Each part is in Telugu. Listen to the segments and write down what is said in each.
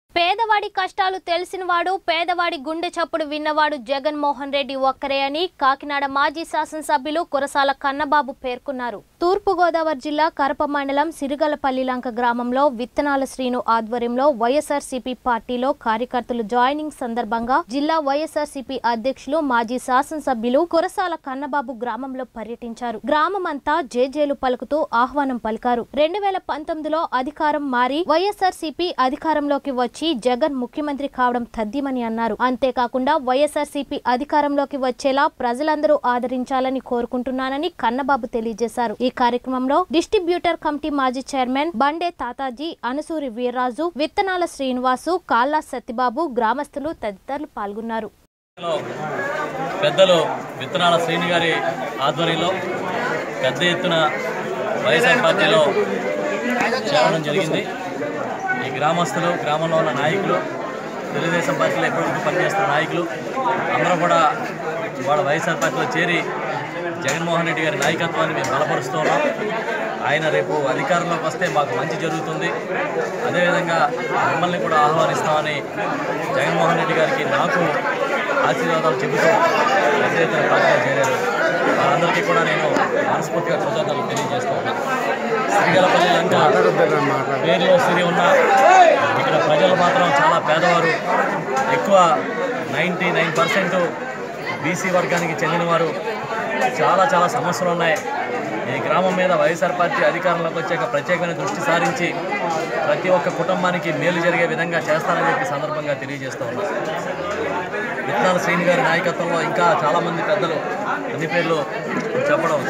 పేదవాడి కష్టాలు తెలిసినవాడు పేదవాడి గుండె చప్పుడు విన్నవాడు జగన్మోహన్ రెడ్డి ఒక్కరే అని కాకినాడ మాజీ శాసనసభ్యులు కురసాల కన్నబాబు పేర్కొన్నారు తూర్పుగోదావరి జిల్లా కరప మండలం సిరిగలపల్లి లంక గ్రామంలో విత్తనాల శ్రీను ఆధ్వర్యంలో వైఎస్ఆర్సీపీ పార్టీలో కార్యకర్తలు జాయినింగ్ సందర్భంగా జిల్లా వైఎస్ఆర్సీపీ అధ్యక్షులు మాజీ శాసనసభ్యులు కురసాల కన్నబాబు గ్రామంలో పర్యటించారు గ్రామమంతా జేజేలు పలుకుతూ ఆహ్వానం పలికారు రెండు వేల పంతొమ్మిదిలో అధికారం మారి వైఎస్ఆర్సీపీ అధికారంలోకి వచ్చి జగన్ ముఖ్యమంత్రి కావడం తథ్యమని అన్నారు అంతేకాకుండా వైఎస్ఆర్సీపీ అధికారంలోకి వచ్చేలా ప్రజలందరూ ఆదరించాలని కోరుకుంటున్నానని కన్నబాబు తెలియజేశారు ఈ కార్యక్రమంలో డిస్ట్రిబ్యూటర్ కమిటీ మాజీ చైర్మన్ బండే తాతాజీ అనుసూరి వీర్రాజు విత్తనాల శ్రీనివాసు కాళ్ళ సత్యబాబు గ్రామస్తులు తదితరులు పాల్గొన్నారు లో పెద్దలు విత్తనాల శ్రీని గారి ఆధ్వర్యంలో పెద్ద ఎత్తున వైఎస్ఆర్ పార్టీలో చేరడం జరిగింది ఈ గ్రామస్తులు గ్రామంలో ఉన్న నాయకులు తెలుగుదేశం పార్టీలో ఎప్పటికీ పనిచేస్తున్న నాయకులు అందరూ కూడా వాళ్ళ వైఎస్ఆర్ పార్టీలో చేరి జగన్మోహన్ రెడ్డి గారి నాయకత్వాన్ని మేము బలపరుస్తూ ఉన్నాం ఆయన రేపు అధికారంలోకి వస్తే మాకు మంచి జరుగుతుంది అదేవిధంగా మిమ్మల్ని కూడా ఆహ్వానిస్తామని జగన్మోహన్ రెడ్డి గారికి నాకు ఆశీర్వాదాలు చెబుతూ పెద్ద ఎత్తున పార్టీలో చేరారు వాళ్ళందరికీ కూడా నేను మనస్ఫూర్తిగా కృతజ్ఞతలు తెలియజేస్తూ ఉన్నాను శ్రీగలపల్లి లంక పేరులో సిరి ఉన్న ఇక్కడ ప్రజలు మాత్రం చాలా పేదవారు ఎక్కువ నైంటీ నైన్ పర్సెంట్ బీసీ వర్గానికి చెందినవారు చాలా చాలా సమస్యలు ఉన్నాయి ఈ గ్రామం మీద వైఎస్ఆర్ పార్టీ అధికారంలోకి వచ్చాక ప్రత్యేకమైన దృష్టి సారించి ప్రతి ఒక్క కుటుంబానికి మేలు జరిగే విధంగా చేస్తానని చెప్పి సందర్భంగా తెలియజేస్తూ ఉన్నాను విత్తనాల శ్రీని గారి నాయకత్వంలో ఇంకా చాలామంది పెద్దలు అన్ని పేర్లు చెప్పడం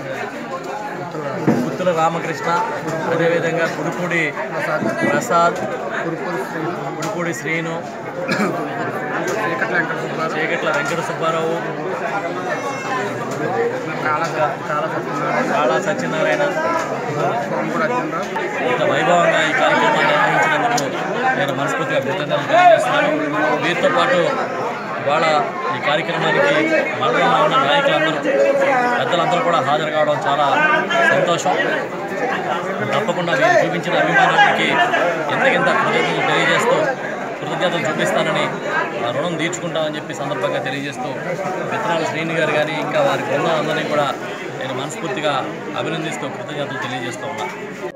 పుత్తుల రామకృష్ణ అదేవిధంగా కుడుపూడి ప్రసాద్ కుడుపూడి శ్రీను చీకట్ల వెంకట సుబ్బారావు కాళా సత్యనారాయణ ఇంత వైభవంగా ఈ కార్యక్రమాన్ని నిర్వహించినందుకు నేను మనస్ఫూర్తిగా కృతజ్ఞతలు తెలియజేస్తున్నాను వీరితో పాటు ఇవాళ ఈ కార్యక్రమానికి మండలంలో ఉన్న నాయకులందరూ పెద్దలందరూ కూడా హాజరు కావడం చాలా సంతోషం తప్పకుండా వీరు చూపించిన అభిమానానికి ఎంతకింత కృతజ్ఞతలు తెలియజేస్తూ కృతజ్ఞతలు చూపిస్తానని ఆ రుణం తీర్చుకుంటామని చెప్పి సందర్భంగా తెలియజేస్తూ విత్తనాల శ్రీని గారు కానీ ఇంకా వారి బృందాలందరినీ కూడా నేను మనస్ఫూర్తిగా అభినందిస్తూ కృతజ్ఞతలు తెలియజేస్తూ ఉన్నాను